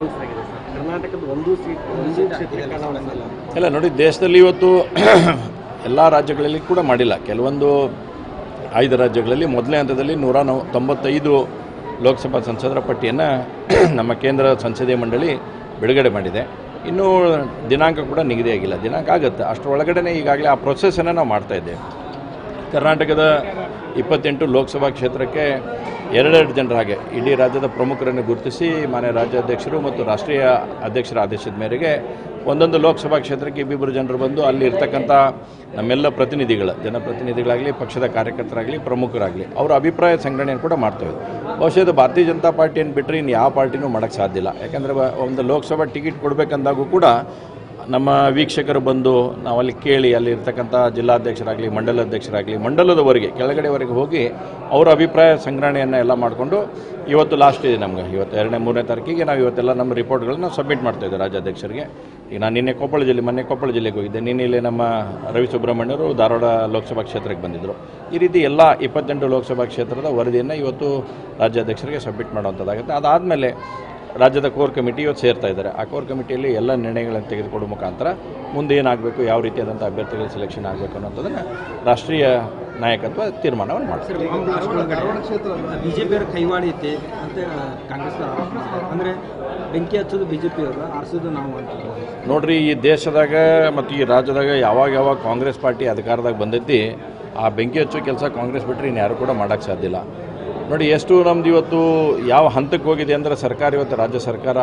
ಆಗಿದೆ ಸರ್ ಕರ್ನಾಟಕದ ಒಂದು ಸೀಟ್ ಒಂದು ಕ್ಷೇತ್ರಕ್ಕೆ ಅನಾಹುತ ಇಲ್ಲ ನೋಡಿ ದೇಶದಲ್ಲಿ ಇವತ್ತು ಎಲ್ಲ ರಾಜ್ಯಗಳಲ್ಲಿ ಕೂಡ ಮಾಡಿಲ್ಲ ಕೆಲವೊಂದು ಐದು ರಾಜ್ಯಗಳಲ್ಲಿ ಮೊದಲನೇ ಹಂತದಲ್ಲಿ ನೂರ ನವ ತೊಂಬತ್ತೈದು ಲೋಕಸಭಾ ಸಂಸದರ ಪಟ್ಟಿಯನ್ನು ನಮ್ಮ ಕೇಂದ್ರ ಸಂಸದೀಯ ಮಂಡಳಿ ಬಿಡುಗಡೆ ಮಾಡಿದೆ ಇನ್ನೂ ದಿನಾಂಕ ಕೂಡ ನಿಗದಿಯಾಗಿಲ್ಲ ದಿನಾಂಕ ಆಗುತ್ತೆ ಅಷ್ಟರೊಳಗಡೆ ಈಗಾಗಲೇ ಆ ಪ್ರೊಸೆಸನ್ನು ನಾವು ಮಾಡ್ತಾ ಇದ್ದೇವೆ ಕರ್ನಾಟಕದ ಇಪ್ಪತ್ತೆಂಟು ಲೋಕಸಭಾ ಕ್ಷೇತ್ರಕ್ಕೆ ಎರಡೆರಡು ಜನರ ಹಾಗೆ ಇಡೀ ರಾಜ್ಯದ ಪ್ರಮುಖರನ್ನು ಗುರುತಿಸಿ ಮಾನ್ಯ ರಾಜ್ಯಾಧ್ಯಕ್ಷರು ಮತ್ತು ರಾಷ್ಟ್ರೀಯ ಅಧ್ಯಕ್ಷರ ಆದೇಶದ ಮೇರೆಗೆ ಒಂದೊಂದು ಲೋಕಸಭಾ ಕ್ಷೇತ್ರಕ್ಕೆ ಇಬ್ಬಿಬ್ಬರು ಜನರು ಬಂದು ಅಲ್ಲಿ ಇರ್ತಕ್ಕಂಥ ನಮ್ಮೆಲ್ಲ ಪ್ರತಿನಿಧಿಗಳು ಜನಪ್ರತಿನಿಧಿಗಳಾಗಲಿ ಪಕ್ಷದ ಕಾರ್ಯಕರ್ತರಾಗಲಿ ಪ್ರಮುಖರಾಗಲಿ ಅವರ ಅಭಿಪ್ರಾಯ ಸಂಗ್ರಹಣೆಯನ್ನು ಕೂಡ ಮಾಡ್ತೇವೆ ಬಹುಶಃ ಇದು ಭಾರತೀಯ ಜನತಾ ಪಾರ್ಟಿಯನ್ನು ಬಿಟ್ಟರೆ ಇನ್ನು ಯಾವ ಪಾರ್ಟಿನೂ ಮಾಡೋಕ್ಕೆ ಸಾಧ್ಯ ಇಲ್ಲ ಯಾಕಂದರೆ ಒಂದು ಲೋಕಸಭಾ ಟಿಕೆಟ್ ಕೊಡಬೇಕಂದಾಗೂ ಕೂಡ ನಮ್ಮ ವೀಕ್ಷಕರು ಬಂದು ನಾವು ಅಲ್ಲಿ ಕೇಳಿ ಅಲ್ಲಿ ಇರ್ತಕ್ಕಂಥ ಜಿಲ್ಲಾಧ್ಯಕ್ಷರಾಗಲಿ ಮಂಡಲ ಅಧ್ಯಕ್ಷರಾಗಲಿ ಮಂಡಲದವರೆಗೆ ಕೆಳಗಡೆವರೆಗೆ ಹೋಗಿ ಅವರ ಅಭಿಪ್ರಾಯ ಸಂಗ್ರಹಣೆಯನ್ನು ಎಲ್ಲ ಮಾಡಿಕೊಂಡು ಇವತ್ತು ಲಾಸ್ಟ್ ಇದೆ ನಮ್ಗೆ ಇವತ್ತು ಎರಡನೇ ಮೂರನೇ ತಾರೀಕಿಗೆ ನಾವು ಇವತ್ತೆಲ್ಲ ನಮ್ಮ ರಿಪೋರ್ಟ್ಗಳನ್ನ ಸಬ್ಮಿಟ್ ಮಾಡ್ತಾ ಇದ್ದೇವೆ ರಾಜ್ಯಾಧ್ಯಕ್ಷರಿಗೆ ಈಗ ನಾನು ನಿನ್ನೆ ಕೊಪ್ಪಳ ಜಿಲ್ಲೆ ಮೊನ್ನೆ ಕೊಪ್ಪಳ ಜಿಲ್ಲೆಗೆ ಹೋಗಿದ್ದೆ ನಿನ್ನೆ ಇಲ್ಲಿ ನಮ್ಮ ರವಿ ಸುಬ್ರಹ್ಮಣ್ಯರು ಧಾರವಾಡ ಲೋಕಸಭಾ ಕ್ಷೇತ್ರಕ್ಕೆ ಬಂದಿದ್ದರು ಈ ರೀತಿ ಎಲ್ಲ ಇಪ್ಪತ್ತೆಂಟು ಲೋಕಸಭಾ ಕ್ಷೇತ್ರದ ವರದಿಯನ್ನು ಇವತ್ತು ರಾಜ್ಯಾಧ್ಯಕ್ಷರಿಗೆ ಸಬ್ಮಿಟ್ ಮಾಡುವಂಥದ್ದಾಗುತ್ತೆ ಅದಾದಮೇಲೆ ರಾಜ್ಯದ ಕೋರ್ ಕಮಿಟಿ ಇವತ್ತು ಸೇರ್ತಾ ಇದ್ದಾರೆ ಆ ಕೋರ್ ಕಮಿಟಿಯಲ್ಲಿ ಎಲ್ಲ ನಿರ್ಣಯಗಳನ್ನು ತೆಗೆದುಕೊಳ್ಳುವ ಮುಖಾಂತರ ಮುಂದೆ ಏನಾಗಬೇಕು ಯಾವ ರೀತಿಯಾದಂಥ ಅಭ್ಯರ್ಥಿಗಳ ಸೆಲೆಕ್ಷನ್ ಆಗಬೇಕು ಅನ್ನೋಂಥದ್ದನ್ನು ರಾಷ್ಟ್ರೀಯ ನಾಯಕತ್ವ ತೀರ್ಮಾನವನ್ನು ಮಾಡ್ತಾರೆ ಬಿಜೆಪಿಯವರ ಕೈವಾಡ ಐತೆ ಅಂತ ಕಾಂಗ್ರೆಸ್ ಆರೋಪ ಮಾಡ್ತಾರೆ ಅಂದರೆ ಬೆಂಕಿ ಹಚ್ಚೋದು ಬಿಜೆಪಿಯವರು ಆರಿಸೋದು ನಾವು ಅಂತ ನೋಡ್ರಿ ಈ ದೇಶದಾಗ ಮತ್ತು ಈ ರಾಜ್ಯದಾಗ ಯಾವಾಗ ಯಾವಾಗ ಕಾಂಗ್ರೆಸ್ ಪಾರ್ಟಿ ಅಧಿಕಾರದಾಗ ಬಂದೈತಿ ಆ ಬೆಂಕಿ ಹಚ್ಚೋ ಕೆಲಸ ಕಾಂಗ್ರೆಸ್ ಬಿಟ್ಟರೆ ಇನ್ಯಾರು ಕೂಡ ಮಾಡೋಕ್ಕೆ ಸಾಧ್ಯ ಇಲ್ಲ ನೋಡಿ ಎಷ್ಟು ನಮ್ದು ಇವತ್ತು ಯಾವ ಹಂತಕ್ಕೆ ಹೋಗಿದೆ ಅಂದರೆ ಸರ್ಕಾರ ಇವತ್ತು ರಾಜ್ಯ ಸರ್ಕಾರ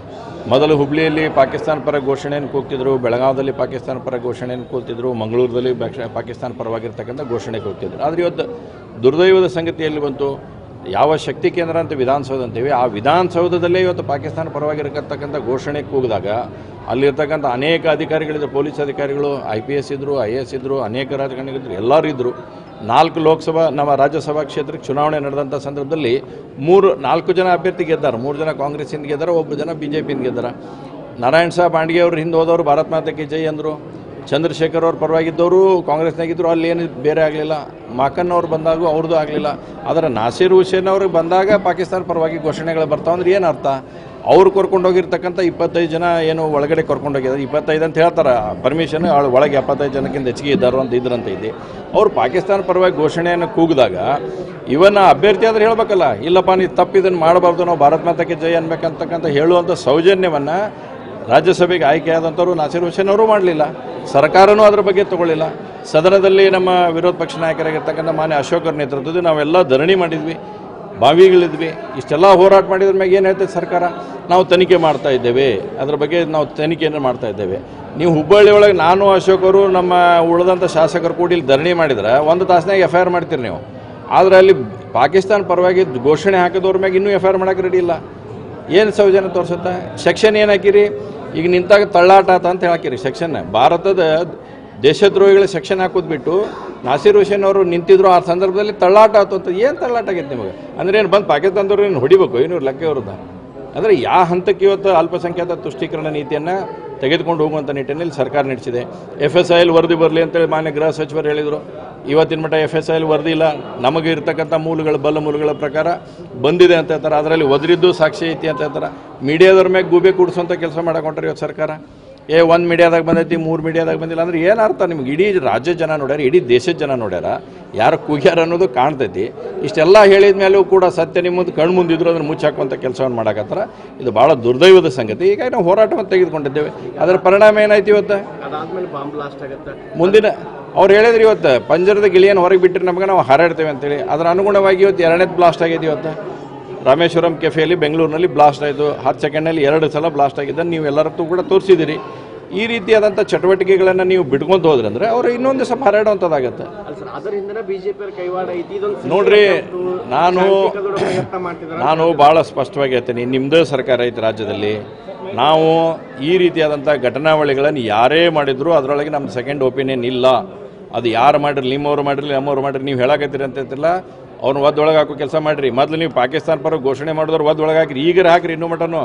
ಮೊದಲು ಹುಬ್ಳಿಯಲ್ಲಿ ಪಾಕಿಸ್ತಾನ ಪರ ಘೋಷಣೆಯನ್ನು ಕೂಗ್ತಿದ್ರು ಬೆಳಗಾವದಲ್ಲಿ ಪಾಕಿಸ್ತಾನ ಪರ ಘೋಷಣೆಯನ್ನು ಕೂಗ್ತಿದ್ರು ಮಂಗಳೂರಲ್ಲಿ ಬ್ಯಾಕ್ಷ- ಪಾಕಿಸ್ತಾನ ಪರವಾಗಿರ್ತಕ್ಕಂಥ ಘೋಷಣೆ ಕೂಗ್ತಿದ್ರು ಆದರೆ ಇವತ್ತು ದುರ್ದೈವದ ಸಂಗತಿಯಲ್ಲಿ ಬಂತು ಯಾವ ಶಕ್ತಿ ಕೇಂದ್ರ ಅಂತ ವಿಧಾನಸೌಧ ಅಂತೀವಿ ಆ ವಿಧಾನಸೌಧದಲ್ಲೇ ಇವತ್ತು ಪಾಕಿಸ್ತಾನ ಪರವಾಗಿರತಕ್ಕಂಥ ಘೋಷಣೆ ಕೂಗಿದಾಗ ಅಲ್ಲಿರ್ತಕ್ಕಂಥ ಅನೇಕ ಅಧಿಕಾರಿಗಳಿದ್ರು ಪೊಲೀಸ್ ಅಧಿಕಾರಿಗಳು ಐ ಪಿ ಎಸ್ ಇದ್ದರು ಐ ಎ ಎಸ್ ಇದ್ದರು ಅನೇಕ ರಾಜಕಾರಣಿಗಳಿದ್ರು ಎಲ್ಲರೂ ಇದ್ದರು ನಾಲ್ಕು ಲೋಕಸಭಾ ನಮ್ಮ ರಾಜ್ಯಸಭಾ ಕ್ಷೇತ್ರಕ್ಕೆ ಚುನಾವಣೆ ನಡೆದಂಥ ಸಂದರ್ಭದಲ್ಲಿ ಮೂರು ನಾಲ್ಕು ಜನ ಅಭ್ಯರ್ಥಿ ಗೆದ್ದಾರೆ ಮೂರು ಜನ ಕಾಂಗ್ರೆಸ್ಸಿಂದ ಗೆದ್ದಾರೆ ಒಬ್ಬರು ಜನ ಬಿ ಜೆ ಪಿಯಿಂದ ಗೆದ್ದಾರೆ ನಾರಾಯಣ ಸಾಹೇಬ್ ಬಾಂಡ್ಗೆ ಅವರು ಹಿಂದೆ ಹೋದವರು ಭಾರತ್ ಮಾತೆ ಕಿ ಜೈ ಅಂದರು ಚಂದ್ರಶೇಖರ್ ಅವ್ರ ಪರವಾಗಿದ್ದವರು ಕಾಂಗ್ರೆಸ್ನಾಗಿದ್ದರು ಅಲ್ಲಿ ಏನು ಬೇರೆ ಆಗಲಿಲ್ಲ ಮಾಕನ್ ಅವ್ರು ಬಂದಾಗೂ ಅವ್ರದ್ದು ಆಗಲಿಲ್ಲ ಆದರೆ ನಾಸೀರ್ ಹುಸೇನ್ ಅವ್ರಿಗೆ ಬಂದಾಗ ಪಾಕಿಸ್ತಾನ ಪರವಾಗಿ ಘೋಷಣೆಗಳು ಬರ್ತಾವೆ ಅಂದ್ರೆ ಏನು ಅರ್ಥ ಅವ್ರು ಕರ್ಕೊಂಡು ಹೋಗಿರ್ತಕ್ಕಂಥ ಇಪ್ಪತ್ತೈದು ಜನ ಏನು ಒಳಗಡೆ ಕರ್ಕೊಂಡು ಹೋಗಿದ್ದಾರೆ ಇಪ್ಪತ್ತೈದು ಅಂತ ಹೇಳ್ತಾರೆ ಪರ್ಮಿಷನ್ ಅವಳು ಒಳಗೆ ಎಪ್ಪತ್ತೈದು ಜನಕ್ಕಿಂತ ಹೆಚ್ಚಿಗೆ ಇದ್ದಾರೋ ಅಂತ ಇದ್ರಂತ ಇದೆ ಅವ್ರು ಪಾಕಿಸ್ತಾನ ಪರವಾಗಿ ಘೋಷಣೆಯನ್ನು ಕೂಗಿದಾಗ ಇವನ್ನ ಅಭ್ಯರ್ಥಿ ಆದ್ರೆ ಹೇಳ್ಬೇಕಲ್ಲ ಇಲ್ಲಪ್ಪ ನೀವು ತಪ್ಪು ಇದನ್ನು ಮಾಡಬಾರ್ದು ನಾವು ಭಾರತ್ ಮಾತಕ್ಕೆ ಜಯ ಅನ್ಬೇಕಂತಕ್ಕಂಥ ಹೇಳುವಂಥ ಸೌಜನ್ಯವನ್ನು ರಾಜ್ಯಸಭೆಗೆ ಆಯ್ಕೆಯಾದಂಥವ್ರು ನಾಸೀರ್ ಹುಸೇನ್ ಅವರು ಮಾಡಲಿಲ್ಲ ಸರ್ಕಾರನೂ ಅದ್ರ ಬಗ್ಗೆ ತಗೊಳ್ಳಿಲ್ಲ ಸದನದಲ್ಲಿ ನಮ್ಮ ವಿರೋಧ ಪಕ್ಷ ನಾಯಕರಾಗಿರ್ತಕ್ಕಂಥ ಮಾನ್ಯ ಅಶೋಕರ ನೇತೃತ್ವದಲ್ಲಿ ನಾವೆಲ್ಲ ಧರಣಿ ಮಾಡಿದ್ವಿ ಬಾವಿಗಳಿದ್ವಿ ಇಷ್ಟೆಲ್ಲ ಹೋರಾಟ ಮಾಡಿದ್ರ ಮ್ಯಾಗ ಏನು ಹೇಳ್ತೈತೆ ಸರ್ಕಾರ ನಾವು ತನಿಖೆ ಮಾಡ್ತಾ ಇದ್ದೇವೆ ಅದ್ರ ಬಗ್ಗೆ ನಾವು ತನಿಖೆಯನ್ನು ಮಾಡ್ತಾ ಇದ್ದೇವೆ ನೀವು ಹುಬ್ಬಳ್ಳಿ ಒಳಗೆ ನಾನು ಅಶೋಕ್ ಅವರು ನಮ್ಮ ಉಳಿದಂಥ ಶಾಸಕರು ಕೂಡಿ ಇಲ್ಲಿ ಧರಣಿ ಮಾಡಿದ್ರೆ ಒಂದು ತಾಸಿನಾಗ ಎಫ್ ಐ ಆರ್ ಮಾಡ್ತೀರಿ ನೀವು ಆದರೆ ಅಲ್ಲಿ ಪಾಕಿಸ್ತಾನ ಪರವಾಗಿ ಘೋಷಣೆ ಹಾಕಿದವ್ರ ಮ್ಯಾಗ ಇನ್ನೂ ಎಫ್ ಐ ಆರ್ ಮಾಡೋಕೆ ರೆಡಿ ಇಲ್ಲ ಏನು ಸೌಜನ್ಯ ತೋರಿಸುತ್ತೆ ಸೆಕ್ಷನ್ ಏನು ಹಾಕಿರಿ ಈಗ ನಿಂತಾಗ ತಳ್ಳಾಟ ಆತ ಅಂತ ಹಾಕಿರಿ ಸೆಕ್ಷನ್ ಭಾರತದ ದೇಶದ್ರೋಹಿಗಳ ಸೆಕ್ಷನ್ ಹಾಕೋದು ಬಿಟ್ಟು ನಾಸೀರ್ ಹುಸೇನ್ ಅವರು ನಿಂತಿದ್ರು ಆ ಸಂದರ್ಭದಲ್ಲಿ ತಳ್ಳಾಟ ಆತು ಅಂತ ಏನು ತಳ್ಳಾಟ ಆಗೈತೆ ನಿಮಗೆ ಅಂದ್ರೆ ಏನು ಬಂದು ಪಾಕಿಸ್ತಾನದವ್ರು ಏನು ಹೊಡಿಬೇಕು ಏನು ಲೆಕ್ಕ ಇವ್ರದ್ದು ಅಂದರೆ ಯಾವ ಹಂತಕ್ಕೆ ಇವತ್ತು ಅಲ್ಪಸಂಖ್ಯಾತ ತುಷ್ಟೀಕರಣ ನೀತಿಯನ್ನು ತೆಗೆದುಕೊಂಡು ಹೋಗುವಂಥ ನಿಟ್ಟಿನಲ್ಲಿ ಸರ್ಕಾರ ನಡೆಸಿದೆ ಎಫ್ ಎಸ್ ಐ ಎಲ್ ವರದಿ ಬರಲಿ ಅಂತೇಳಿ ಮಾನ್ಯ ಗೃಹ ಸಚಿವರು ಹೇಳಿದರು ಇವತ್ತಿನ ಮಟ್ಟ ಎಫ್ ಎಸ್ ಐ ಎಲ್ ವರದಿ ಇಲ್ಲ ನಮಗೆ ಇರ್ತಕ್ಕಂಥ ಮೂಲಗಳ ಬಲ್ಲ ಮೂಲಗಳ ಪ್ರಕಾರ ಬಂದಿದೆ ಅಂತ ಹೇಳ್ತಾರೆ ಅದರಲ್ಲಿ ಒದರಿದ್ದು ಸಾಕ್ಷಿ ಐತಿ ಅಂತ ಹೇಳ್ತಾರೆ ಮೀಡಿಯಾದವ್ರ ಮ್ಯಾಗ ಗೂಬೆ ಕೂಡಿಸುವಂಥ ಕೆಲಸ ಮಾಡಕೊಂಡ್ರೆ ಇವತ್ತು ಸರ್ಕಾರ ಏ ಒಂದು ಮೀಡಿಯಾದಾಗ ಬಂದೈತಿ ಮೂರು ಮೀಡಿಯಾದಾಗ ಬಂದಿಲ್ಲ ಅಂದ್ರೆ ಏನು ಅರ್ಥ ನಿಮ್ಗೆ ಇಡೀ ರಾಜ್ಯ ಜನ ನೋಡ್ಯಾರ ಇಡೀ ದೇಶದ ಜನ ನೋಡ್ಯಾರ ಯಾರು ಕೂಗ್ಯಾರ ಅನ್ನೋದು ಕಾಣ್ತೈತಿ ಇಷ್ಟೆಲ್ಲ ಹೇಳಿದ ಮೇಲೂ ಕೂಡ ಸತ್ಯ ನಿಮ್ಮ ಮುಂದೆ ಕಣ್ಣು ಮುಂದಿದ್ರು ಅದನ್ನು ಮುಚ್ಚಾಕುವಂಥ ಕೆಲಸವನ್ನು ಮಾಡಕತ್ತಾರ ಇದು ಭಾಳ ದುರ್ದೈವದ ಸಂಗತಿ ಈಗ ನಾವು ಹೋರಾಟವನ್ನು ತೆಗೆದುಕೊಂಡಿದ್ದೇವೆ ಅದರ ಪರಿಣಾಮ ಏನಾಯ್ತು ಇವತ್ತು ಅದಾದ್ಮೇಲೆ ಬಾಂಬ್ ಬ್ಲಾಸ್ಟ್ ಆಗುತ್ತೆ ಮುಂದಿನ ಅವ್ರು ಹೇಳಿದ್ರು ಇವತ್ತು ಪಂಜರದ ಗಿಳಿಯನ್ನು ಹೊರಗೆ ಬಿಟ್ಟರೆ ನಮಗೆ ನಾವು ಹಾರಾಡ್ತೇವೆ ಅಂತೇಳಿ ಅದರ ಅನುಗುಣವಾಗಿ ಇವತ್ತು ಎರಡನೇ ಬ್ಲಾಸ್ಟ್ ಆಗಿದೆ ಇವತ್ತು ರಾಮೇಶ್ವರಂ ಕೆಫೆಯಲ್ಲಿ ಬೆಂಗಳೂರಿನಲ್ಲಿ ಬ್ಲಾಸ್ಟ್ ಆಯಿತು ಹತ್ತು ಸೆಕೆಂಡ್ನಲ್ಲಿ ಎರಡು ಸಲ ಬ್ಲಾಸ್ಟ್ ಆಗಿದ್ದನ್ನು ನೀವು ಎಲ್ಲರತ್ತೂ ಕೂಡ ತೋರಿಸಿದ್ದೀರಿ ಈ ರೀತಿಯಾದಂಥ ಚಟುವಟಿಕೆಗಳನ್ನು ನೀವು ಬಿಟ್ಕೊಂಡು ಹೋದ್ರಿ ಅಂದರೆ ಅವರು ಇನ್ನೊಂದು ಸ್ವಲ್ಪ ಹರಡುವಂಥದ್ದಾಗತ್ತೆ ಅಲ್ಲ ಸರ್ ಅದರ ಹಿಂದೆ ಬಿಜೆಪಿ ಕೈವಾಡ ಐತಿ ಇದೊಂದು ನೋಡ್ರಿ ನಾನು ಶಾಂತಿಯುತಗಳು ಪ್ರಯತ್ನ ಮಾಡ್ತಿದ್ದಾರೆ ನಾನು ಭಾಳ ಸ್ಪಷ್ಟವಾಗಿ ಹೇಳ್ತೀನಿ ನಿಮ್ಮದೇ ಸರ್ಕಾರ ಐತೆ ರಾಜ್ಯದಲ್ಲಿ ನಾವು ಈ ರೀತಿಯಾದಂಥ ಘಟನಾವಳಿಗಳನ್ನು ಯಾರೇ ಮಾಡಿದ್ರು ಅದರೊಳಗೆ ನಮ್ಮ ಸೆಕೆಂಡ್ ಒಪಿನಿಯನ್ ಇಲ್ಲ ಅದು ಯಾರು ಮಾಡಿರಲಿ ನಿಮ್ಮವ್ರು ಮಾಡಿರಲಿ ನಮ್ಮವ್ರು ಮಾಡಿರಿ ನೀವು ಹೇಳಕತ್ತೀರಿ ಅಂತ ಹೇಳ್ತಿಲ್ಲ ಅವ್ನು ಒದ್ದೊಳಗೆ ಹಾಕೋ ಕೆಲಸ ಮಾಡಿರಿ ಮೊದಲು ನೀವು ಪಾಕಿಸ್ತಾನ ಪರ ಘೋಷಣೆ ಮಾಡಿದವ್ರು ಒದ್ದೊಳಗೆ ಹಾಕಿರಿ ಈಗರ ಹಾಕಿರಿ ಇನ್ನೂ ಮಟನು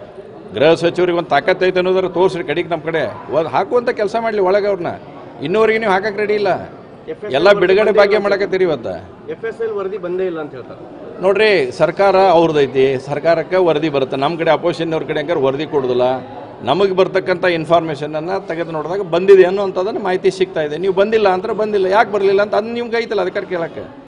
ಗೃಹ ಸಚಿವರಿಗೆ ಒಂದು ತಾಕತ್ ಐತೆ ಅನ್ನೋದ್ರ ತೋರಿಸ್ರಿ ಕಡೆಗೆ ನಮ್ಮ ಕಡೆ ಒಂದು ಹಾಕುವಂಥ ಕೆಲಸ ಮಾಡಲಿ ಒಳಗೆ ಅವ್ರನ್ನ ಇನ್ನೂವರೆಗೆ ನೀವು ಹಾಕಕ್ಕೆ ರೆಡಿ ಇಲ್ಲ ಎಲ್ಲ ಬಿಡುಗಡೆ ಭಾಗ್ಯ ಮಾಡಕತ್ತೀರಿ ಇವತ್ತು ಎಫ್ ಎಸ್ ಎಲ್ ವರದಿ ಬಂದೇ ಇಲ್ಲ ಅಂತ ಹೇಳ್ತಾರೆ ನೋಡ್ರಿ ಸರ್ಕಾರ ಅವ್ರದ್ದೈತಿ ಸರ್ಕಾರಕ್ಕೆ ವರದಿ ಬರುತ್ತೆ ನಮ್ಮ ಕಡೆ ಅಪೋಸಿಷನ್ ಅವ್ರ ಕಡೆ ಹಂಗಾರೆ ವರದಿ ಕೊಡೋದಿಲ್ಲ ನಮಗೆ ಬರ್ತಕ್ಕಂಥ ಇನ್ಫಾರ್ಮೇಷನನ್ನು ತೆಗೆದು ನೋಡಿದಾಗ ಬಂದಿದೆ ಅನ್ನೋಂಥದ್ದನ್ನು ಮಾಹಿತಿ ಸಿಗ್ತಾ ಇದೆ ನೀವು ಬಂದಿಲ್ಲ ಅಂದ್ರೆ ಬಂದಿಲ್ಲ ಯಾಕೆ ಬರಲಿಲ್ಲ ಅಂತ ಅದು ನಿಮ್ಗೆ ಐತಲ್ಲ ಅದಕ್ಕೆ ಕೇಳಕ್ಕೆ